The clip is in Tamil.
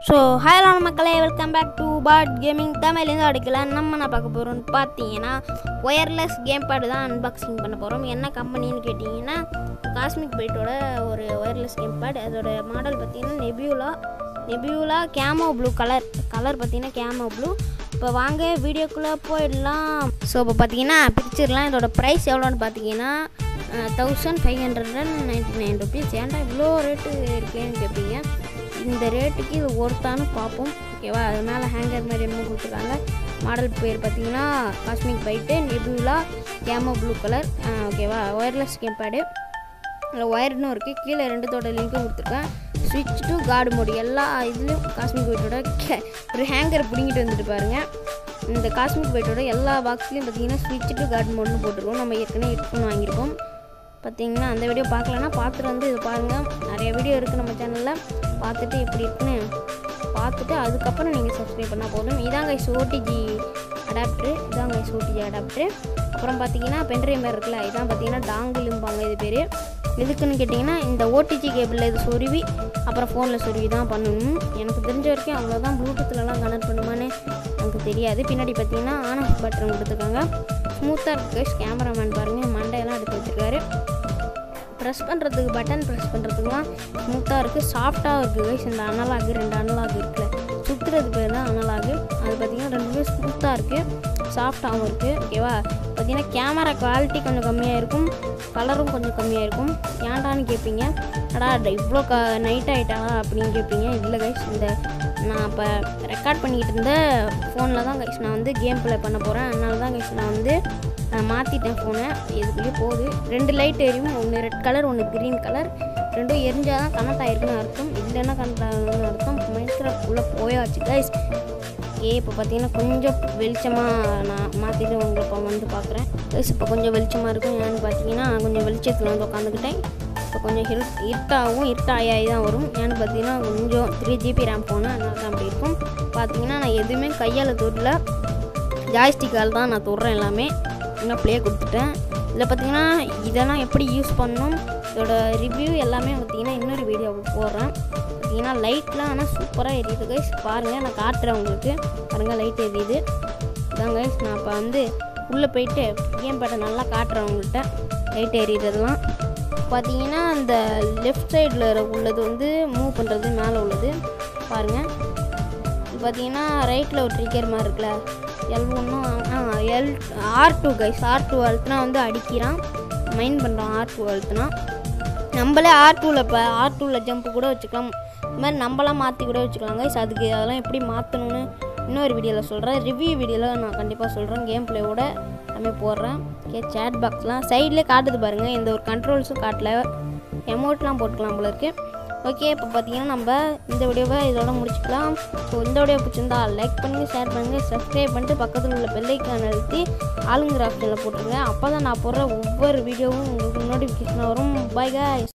ஸோ ஹலோ மக்களே welcome back to bot gaming தமிழ்லேருந்து அடிக்கலாம் நம்ம என்ன பார்க்க போகிறோம்னு பார்த்தீங்கன்னா ஒயர்லெஸ் கேம் பேடு தான் அன்பாக்சிங் பண்ண போகிறோம் என்ன கம்பெனின்னு கேட்டிங்கன்னா காஸ்மிக் பைட்டோட ஒரு ஒயர்லெஸ் கேம் பேட் அதோட மாடல் பார்த்தீங்கன்னா nebula nebula camo blue colour colour பார்த்தீங்கன்னா கேமோ ப்ளூ இப்போ வாங்க வீடியோக்குள்ளே போயிடலாம் ஸோ இப்போ பார்த்தீங்கன்னா பிக்சர்லாம் இதோட ப்ரைஸ் எவ்வளோன்னு பார்த்தீங்கன்னா thousand five hundred and ninety nine rupees ஏன்டா இவ்வளோ ரேட்டு இருக்கேன்னு கேட்பீங்க இந்த ரேட்டுக்கு இது ஒருத்தான்னு பார்ப்போம் ஓகேவா அது மேலே ஹேங்கர் மாதிரி என்னமோ கொடுத்துருக்காங்க மாடல் பேர் பார்த்தீங்கன்னா cosmic byte nebula camo blue colour ஓகேவா ஒயர்லெஸ் கேம்பேடு அதில் ஒயர்னும் இருக்குது கீழே ரெண்டுத்தோட லிங்க்கும் கொடுத்துருக்கேன் ஸ்விட்ச் டு கார்டு மோடு எல்லா இதுலேயும் காஸ்மிக் பைட்டோட கே ஒரு ஹேங்கர் பிடிங்கிட்டு வந்துட்டு பாருங்கள் இந்த காஸ்மிக் பைட்டோட எல்லா பாக்ஸ்லேயும் பார்த்தீங்கன்னா ஸ்விட்ச் டு கார்டு மோட்னு போட்டிருக்கோம் நம்ம ஏற்கனவே ஹெட்ஃபோன் வாங்கியிருக்கோம் பார்த்தீங்கன்னா அந்த வீடியோ பார்க்கலன்னா பார்த்துட்டு வந்து இது பாருங்கள் நிறைய வீடியோ இருக்குது நம்ம சேனலில் பார்த்துட்டு எப்படி இருக்குன்னு பார்த்துட்டு அதுக்கப்புறம் நீங்கள் சப்ஸ்கிரைப் பண்ணால் போதும் இதாங்க ஓடிஜி அடாப்டரு இதாங்க ஓடிஜி அடாப்டரு அப்புறம் பார்த்தீங்கன்னா பென்ட்ரைவ் மாதிரி இருக்குல்ல இதான் பார்த்தீங்கன்னா டாங்கிலும்பாங்க இது பேர் எதுக்குன்னு கேட்டிங்கன்னா இந்த ஓடிஜி கேபிளில் இது சொருவி அப்புறம் ஃபோனில் சொருவி தான் பண்ணணும் எனக்கு தெரிஞ்ச வரைக்கும் அவ்வளோதான் ப்ளூடூத்லலாம் கனெக்ட் பண்ணுமான்னு எனக்கு தெரியாது பின்னாடி பார்த்தீங்கன்னா ஆன் ஆஃப் பட்டன் கொடுத்துருக்காங்க ஸ்மூத்தாக இருக்குது கேமராமேன் பாருங்கள் மண்டையெல்லாம் எடுத்து வச்சுருக்காரு ப்ரெஸ் பண்ணுறதுக்கு பட்டன் ப்ரெஸ் பண்ணுறதுக்குலாம் ஸ்மூத்தாக இருக்குது சாஃப்டாக இருக்குது கைஸ் இந்த அனலாகு ரெண்டு அனலாகு இருக்குல்ல சுற்றுறது பேர் தான் அனலாகு அது பார்த்திங்கன்னா ரெண்டுமே ஸ்மூத்தாக இருக்குது சாஃப்டாகவும் இருக்குது ஓகேவா பார்த்திங்கன்னா கேமரா குவாலிட்டி கொஞ்சம் கம்மியாக இருக்கும் கலரும் கொஞ்சம் கம்மியாக இருக்கும் ஏன்டான்னு கேட்பீங்க அடா இவ்வளோ க நைட் ஆகிட்டா அப்படின்னு கேட்பீங்க இல்லை கைஸ் இந்த நான் இப்போ ரெக்கார்ட் பண்ணிக்கிட்டு இருந்த ஃபோனில் தான் கைஸ் நான் வந்து கேம் ப்ளே பண்ண போகிறேன் அதனால தான் கைஸ் நான் வந்து மாற்றிட்டேன் ஃபோனை இதுக்குள்ளேயே போகுது ரெண்டு லைட் எரியும் ஒன்று ரெட் கலர் ஒன்று க்ரீன் கலர் ரெண்டும் எரிஞ்சால் தான் கனெக்ட் ஆகிருக்குன்னு அர்த்தம் இல்லைன்னா கனெக்ட் ஆகணும்னு அர்த்தம் மைக்ராஃப்ட்குள்ளே போயாச்சு கைஸ் ஏ இப்போ பார்த்தீங்கன்னா கொஞ்சம் வெளிச்சமாக நான் மாற்றிட்டு உங்களுக்கு வந்து பார்க்குறேன் கைஸ் இப்போ கொஞ்சம் வெளிச்சமாக இருக்கும் ஏன்னு பார்த்தீங்கன்னா கொஞ்சம் வெளிச்சத்தில் வந்து உட்காந்துக்கிட்டேன் இப்போ கொஞ்சம் ஹில் இருட்டாகவும் இருட்டாயாகி தான் வரும் ஏன்னு பார்த்தீங்கன்னா கொஞ்சம் த்ரீ ஜிபி ரேம் ஃபோனு அதனால தான் அப்படி இருக்கும் பார்த்தீங்கன்னா நான் எதுவுமே கையால் தொடல ஜாய்ஸ்டிக்கால் தான் நான் தொடுறேன் எல்லாமே இன்னும் ப்ளே கொடுத்துட்டேன் இதில் பார்த்தீங்கன்னா இதெல்லாம் எப்படி யூஸ் பண்ணணும் இதோட ரிவ்யூ எல்லாமே பார்த்தீங்கன்னா இன்னொரு வீடியோ போடுறேன் பார்த்தீங்கன்னா லைட்லாம் ஆனால் சூப்பராக எரியுது கைஸ் பாருங்கள் நான் காட்டுறேன் உங்களுக்கு பாருங்கள் லைட் எரியுது இதான் கைஸ் நான் இப்போ வந்து உள்ளே போயிட்டு கேம் பேட்டை நல்லா காட்டுறேன் உங்கள்கிட்ட லைட் எரியுறதுலாம் பார்த்தீங்கன்னா அந்த லெஃப்ட் சைடில் உள்ளது வந்து மூவ் பண்ணுறது மேலே உள்ளது பாருங்கள் இது பார்த்தீங்கன்னா ரைட்டில் ஒரு ட்ரிக்கர் மாதிரி இருக்குல்ல எல் ஒன்றும் L R two guys R two அழுத்துனா வந்து அடிக்கிறான் மைண்ட் பண்ணுறான் ஆர் டூ அழுத்துனா நம்மளே ஆர் டூவில் இப்போ ஆர் டூவில் ஜம்ப்பு கூட வச்சுக்கலாம் இது மாதிரி நம்மளாம் மாற்றி கூட வச்சுக்கலாம் கைஸ் அதுக்கு அதெல்லாம் எப்படி மாற்றணும்னு இன்னொரு வீடியோவில் சொல்கிறேன் ரிவ்யூ வீடியோவில் நான் கண்டிப்பாக சொல்கிறேன் கேம் பிளேவோட எல்லாமே போடுறேன் ஓகே சேட் பாக்ஸ்லாம் சைட்லேயே காட்டுது பாருங்கள் எந்த ஒரு கண்ட்ரோல்ஸும் காட்டல எமௌண்ட்லாம் போட்டுக்கலாம் போல இருக்குது ஓகே இப்போ பார்த்தீங்கன்னா நம்ம இந்த வீடியோவை இதோட முடிச்சுக்கலாம் ஸோ இந்த வீடியோ பிடிச்சிருந்தா லைக் பண்ணுங்கள் ஷேர் பண்ணுங்கள் சப்ஸ்கிரைப் பண்ணிட்டு பக்கத்தில் உள்ள பெல்லைக்கான அழுத்தி ஆளுங்கிற ஆப்ஷனில் போட்டுருங்க அப்போ தான் நான் போடுற ஒவ்வொரு வீடியோவும் உங்களுக்கு நோட்டிஃபிகேஷன் வரும் பாய் guys